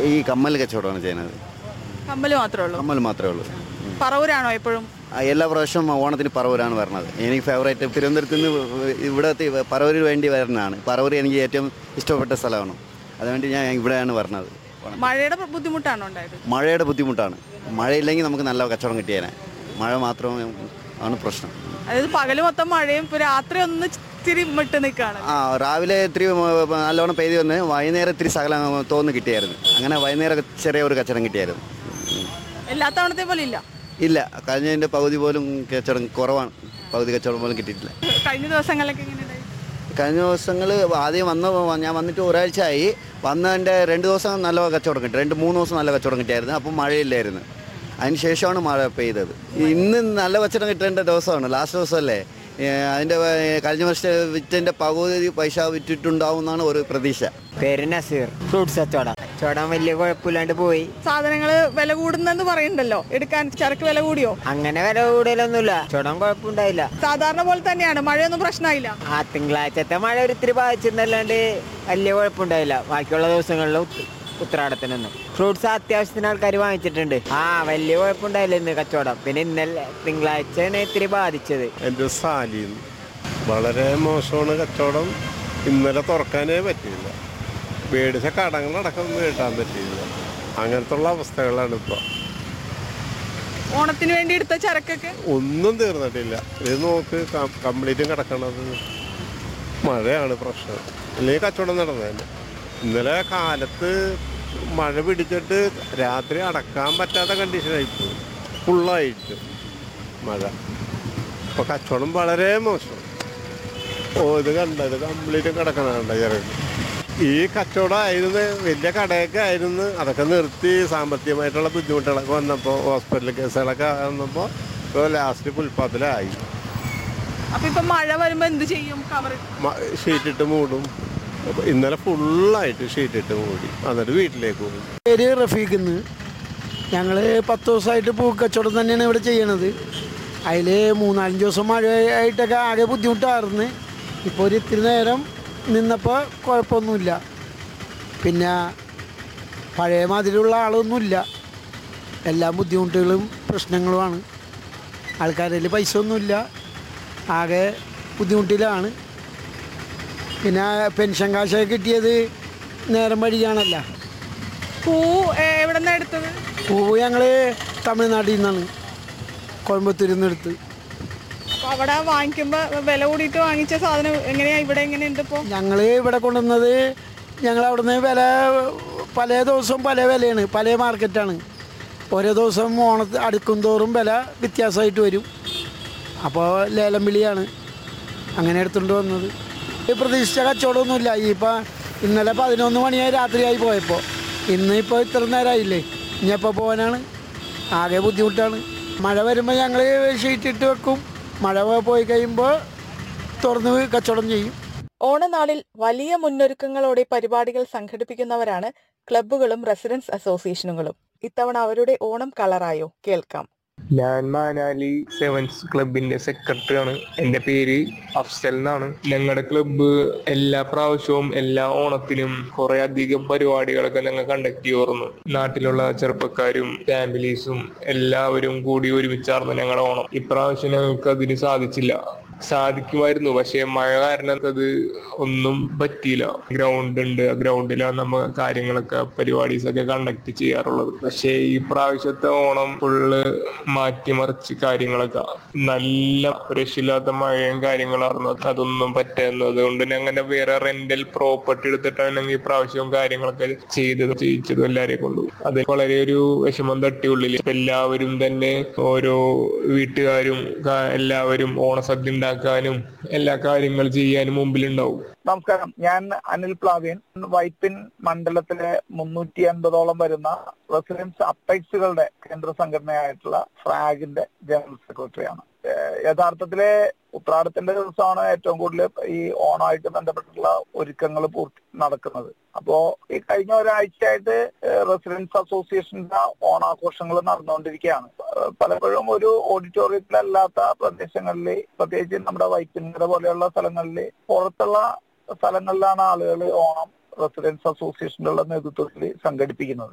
ഈ കമ്മൽ കച്ചവടമാണ് ചെയ്യുന്നത് കമ്മല് മാത്രമേ ഉള്ളൂ കമ്മൽ മാത്രമേ ഉള്ളൂ പറവൂരാണോ എപ്പോഴും ആ, എല്ലാ പ്രാവശ്യവും ഓണത്തിന് പറവൂരാണ് വരുന്നത് എനിക്ക് ഫേവറേറ്റ് തിരുവനന്തപുരത്ത് നിന്ന് ഇവിടെ പറവൂരിന് വേണ്ടി വരുന്നതാണ് പറവൂർ എനിക്ക് ഏറ്റവും ഇഷ്ടപ്പെട്ട സ്ഥലമാണ് അതുകൊണ്ട് ഞാൻ ഇവിടെയാണ് വരുന്നത് മഴയുടെ ബുദ്ധിമുട്ടാണോ ഉണ്ടായത് മഴയുടെ ബുദ്ധിമുട്ടാണ് മഴയില്ലെങ്കിൽ നമുക്ക് നല്ല കച്ചവടം കിട്ടിയേനെ മഴ മാത്രമേ ആണ് പ്രശ്നം അതായത് പകല് മൊത്തം മഴയും ഇപ്പൊ രാത്രി ഒന്ന് ഇത്തിരി വിട്ട് നിൽക്കുകയാണ് ആ രാവിലെ ഇത്തിരി ഉം, നല്ലോണം പെയ്ത് വന്ന് വൈകുന്നേരം ഇത്തിരി സകലം തോന്ന് കിട്ടിയായിരുന്നു അങ്ങനെ വൈകുന്നേരം ചെറിയ ഒരു കച്ചവടം കിട്ടിയായിരുന്നു ഉം. എല്ലാ തവണത്തെ പോലെ ഇല്ല ഇല്ല കഴിഞ്ഞതിൻ്റെ പകുതി പോലും കച്ചവടം കുറവാണ് പകുതി കച്ചവടം പോലും കിട്ടിയിട്ടില്ല കഴിഞ്ഞ ദിവസങ്ങളിലൊക്കെ എങ്ങനെയുണ്ടായി കഴിഞ്ഞ ദിവസങ്ങൾ ആദ്യം വന്ന ഞാൻ വന്നിട്ട് ഒരാഴ്ചയായി വന്നതിൻ്റെ രണ്ട് ദിവസം നല്ല കച്ചവടം കിട്ടി രണ്ട് മൂന്ന് ദിവസം നല്ല കച്ചവടം കിട്ടിയായിരുന്നു അപ്പം മഴയില്ലായിരുന്നു അതിന് ശേഷമാണ് മഴ പെയ്തത് ഇന്ന് നല്ല കച്ചവടം കിട്ടേണ്ട ദിവസമാണ് ലാസ്റ്റ് ദിവസമല്ലേ ഏ, അതിൻ്റെ ഏ, കഴിഞ്ഞ വർഷത്തെ വിറ്റിൻ്റെ പകുതി പൈസ വിറ്റിട്ടുണ്ടാവും എന്നാണ് ഒരു പ്രതീക്ഷ പേര് നസീർ ഫ്രൂട്ട്സ് കച്ചവടം കച്ചവടം വലിയ കുഴപ്പമില്ലാണ്ട് പോയി സാധനങ്ങള് വില കൂടുന്നെന്ന് പറയുന്നുണ്ടല്ലോ എടുക്കാൻ ചരക്ക് വില കൂടിയോ അങ്ങനെ വില കൂടുതലൊന്നുമില്ല കച്ചവടം കുഴപ്പമുണ്ടായില്ല സാധാരണ പോലെ തന്നെയാണ് മഴയൊന്നും പ്രശ്നമായില്ല ആ തിങ്കളാഴ്ചത്തെ മഴ ഒരിത്തിരി ബാധിച്ചിരുന്നല്ലാണ്ട് വലിയ കുഴപ്പമുണ്ടായില്ല ബാക്കിയുള്ള ദിവസങ്ങളിലും ഉത്ത- ഉത്രാടത്തിനൊന്നും ഫ്രൂട്ട്സ് അത്യാവശ്യത്തിന് ആൾക്കാർ വാങ്ങിച്ചിട്ടുണ്ട് ആ വലിയ കുഴപ്പമുണ്ടായില്ല ഇന്ന് കച്ചവടം പിന്നെ ഇന്നലെ തിങ്കളാഴ്ചയാണ് ഇത്തിരി ബാധിച്ചത് എൻ്റെ സാലിന്ന് വളരെ മോശമാണ് കച്ചവടം ഇന്നലെ തുറക്കാനേ പറ്റിയില്ല മേടിച്ച കടങ്ങളടക്കം നീട്ടാൻ പറ്റിയില്ല അങ്ങനത്തെ ഉള്ള അവസ്ഥകളാണ് ഇപ്പോൾ ഓണത്തിന് വേണ്ടി എടുത്ത ചരക്കൊക്കെ ഒന്നും തീർന്നിട്ടില്ല ഇത് നോക്ക് കംപ്ലീറ്റും കിടക്കണത് മഴയാണ് പ്രശ്നം അല്ലെങ്കിൽ കച്ചവടം നടന്നതന്നെ ഇന്നലെ കാലത്ത് മഴ പിടിച്ചിട്ട് രാത്രി അടക്കാൻ പറ്റാത്ത കണ്ടീഷനായിപ്പോയി ഫുള്ളായിട്ട് മഴ അപ്പോൾ കച്ചവടം വളരെ മോശം ഓ ഇത് കണ്ടത് കംപ്ലീറ്റ് കിടക്കണ കണ്ട ചെറുത് ഈ കച്ചവടം ആയിരുന്നു വലിയ കടയൊക്കെ ആയിരുന്നു അതൊക്കെ നിർത്തി സാമ്പത്തികമായിട്ടുള്ള ബുദ്ധിമുട്ടുകളൊക്കെ വന്നപ്പോൾ ഹോസ്പിറ്റൽ കേസുകളൊക്കെ വന്നപ്പോൾ ഇപ്പോൾ ലാസ്റ്റ് പുൽപ്പാത്തിലായി അപ്പൊ ഇപ്പൊ മഴ വരുമ്പോ എന്ത് ചെയ്യും കവർ മ- ഷീറ്റിട്ട് മൂടും അപ്പൊ ഇന്നലെ ഫുള്ളായിട്ട് ഷീറ്റിട്ട് മൂടി എന്നിട്ട് വീട്ടിലേക്ക് പോകും പേര് റഫീഖെന്ന് ഞങ്ങൾ പത്ത് ദിവസമായിട്ട് പൂക്കച്ചവടം തന്നെയാണ് ഇവിടെ ചെയ്യണത് അതിൽ മൂന്നാലഞ്ച് ദിവസം മഴയായിട്ടൊക്കെ ആകെ ബുദ്ധിമുട്ടായിരുന്നു ഇപ്പോൾ ഒരു ഇത്തിരി നേരം നിന്നപ്പോൾ കുഴപ്പമൊന്നുമില്ല പിന്നെ പഴയ മാതിരിയുള്ള ആളൊന്നുമില്ല എല്ലാ ബുദ്ധിമുട്ടുകളും പ്രശ്നങ്ങളുമാണ് ആൾക്കാരിൽ പൈസ ഒന്നുമില്ല ആകെ ബുദ്ധിമുട്ടിലാണ് പിന്നെ പെൻഷൻ കാശൊക്കെ കിട്ടിയത് നേരം വഴിയാണല്ലോ പൂ എവിടെ നിന്നാ എടുത്തത് പൂവ് ഞങ്ങൾ തമിഴ്നാട്ടിൽ നിന്നാണ് കോയമ്പത്തൂരിൽ നിന്ന് എടുത്ത് അപ്പൊ അവിടെ വാങ്ങിക്കുമ്പോ വില കൂടിയിട്ട് വാങ്ങിച്ച സാധനം എങ്ങനെയാ ഇവിടെ എങ്ങനെയുണ്ട് ഇപ്പൊ ഞങ്ങൾ ഇവിടെ കൊണ്ടുവന്നത് ഞങ്ങൾ അവിടുന്ന് വില പല ദിവസവും പല വിലയാണ് പല മാർക്കറ്റാണ് ഓരോ ദിവസം ഓണത്ത് അടുക്കും തോറും വില വ്യത്യാസമായിട്ട് വരും അപ്പോൾ ലേലം വിളിയാണ് അങ്ങനെ എടുത്തുകൊണ്ട് വന്നത് ഈ പ്രതീക്ഷിച്ച കച്ചവടമൊന്നുമില്ല ഈ ഇപ്പം ഇന്നലെ പതിനൊന്ന് മണിയായി രാത്രിയായി പോയപ്പോൾ ഇന്ന് ഇപ്പോൾ ഇത്ര നേരമായില്ലേ ഇനി എപ്പോൾ പോകാനാണ് ആകെ ബുദ്ധിമുട്ടാണ് മഴ വരുമ്പോൾ ഞങ്ങൾ ഷീറ്റ് ഇട്ട് വെക്കും മഴ പോയി കഴിയുമ്പോൾ തുറന്ന് കച്ചവടം ചെയ്യും ഓണനാളിൽ വലിയ മുന്നൊരുക്കങ്ങളോടെ പരിപാടികൾ സംഘടിപ്പിക്കുന്നവരാണ് ക്ലബ്ബുകളും റെസിഡൻസ് അസോസിയേഷനുകളും ഇത്തവണ അവരുടെ ഓണം കളറായോ കേൾക്കാം ഞാൻ മാനാലി സെവൻസ് ക്ലബിന്റെ സെക്രട്ടറി ആണ് എന്റെ പേര് അഫ്സൽ എന്നാണ് ഞങ്ങളുടെ ക്ലബ്ബ് എല്ലാ പ്രാവശ്യവും എല്ലാ ഓണത്തിനും കുറെ അധികം പരിപാടികളൊക്കെ ഞങ്ങൾ കണ്ടക്ട് ചെയ്യുമായിരുന്നു നാട്ടിലുള്ള ചെറുപ്പക്കാരും ഫാമിലീസും എല്ലാവരും കൂടി ഒരുമിച്ചാർന്നു ഞങ്ങളുടെ ഓണം ഇപ്രാവശ്യം ഞങ്ങൾക്ക് അതിന് സാധിച്ചില്ല സാധിക്കുമായിരുന്നു പക്ഷെ മഴ കാരണം അത് ഒന്നും പറ്റിയില്ല ഗ്രൗണ്ട് ഉണ്ട് ആ ഗ്രൗണ്ടിലാണ് നമ്മ കാര്യങ്ങളൊക്കെ പരിപാടീസ് ഒക്കെ കണ്ടക്ട് ചെയ്യാറുള്ളത് പക്ഷേ ഈ പ്രാവശ്യത്തെ ഓണം ഫുള്ള് മാറ്റിമറിച്ച് കാര്യങ്ങളൊക്കെ നല്ല രക്ഷയില്ലാത്ത മഴയും കാര്യങ്ങളായിരുന്നു അതൊന്നും പറ്റുന്നത് കൊണ്ട് ഞങ്ങനെ വേറെ റെന്റൽ പ്രോപ്പർട്ടി എടുത്തിട്ടാണ് ഈ പ്രാവശ്യവും കാര്യങ്ങളൊക്കെ ചെയ്തത് ചെയ്യിച്ചതും എല്ലാരെയും കൊണ്ടു അത് വളരെ ഒരു വിഷമം തട്ടി ഉള്ളിൽ ഇപ്പൊ എല്ലാവരും തന്നെ ഓരോ വീട്ടുകാരും കാ- എല്ലാവരും ഓണസദ്യ ഉണ്ടാക്കാനും എല്ലാ കാര്യങ്ങൾ ചെയ്യാനും മുമ്പിലുണ്ടാവും നമസ്കാരം ഞാൻ അനിൽ പ്ലാവിയൻ വൈപ്പിൻ മണ്ഡലത്തിലെ മുന്നൂറ്റി അൻപതോളം വരുന്ന റെസിഡൻസ് അപ്പൈക്സുകളുടെ കേന്ദ്ര സംഘടനയായിട്ടുള്ള ഫ്രാഗിന്റെ ജനറൽ സെക്രട്ടറിയാണ് ഏഹ് യഥാർത്ഥത്തില് ഉത്രാടത്തിന്റെ ദിവസമാണ് ഏറ്റവും കൂടുതൽ ഈ ഓണമായിട്ട് ബന്ധപ്പെട്ടുള്ള ഒരുക്കങ്ങൾ പൂർത്തി നടക്കുന്നത് അപ്പോ ഈ കഴിഞ്ഞ ഒരാഴ്ചയായിട്ട് റെസിഡൻസ് അസോസിയേഷന്റെ ഓണാഘോഷങ്ങൾ നടന്നുകൊണ്ടിരിക്കുകയാണ് ഏഹ് പലപ്പോഴും ഒരു ഓഡിറ്റോറിയത്തിലല്ലാത്ത പ്രദേശങ്ങളിൽ പ്രത്യേകിച്ച് നമ്മുടെ വൈപ്പിൻകര പോലെയുള്ള സ്ഥലങ്ങളിൽ പുറത്തുള്ള സ്ഥലങ്ങളിലാണ് ആളുകൾ ഓണം റെസിഡൻസ് അസോസിയേഷനുള്ള നേതൃത്വത്തിൽ സംഘടിപ്പിക്കുന്നത്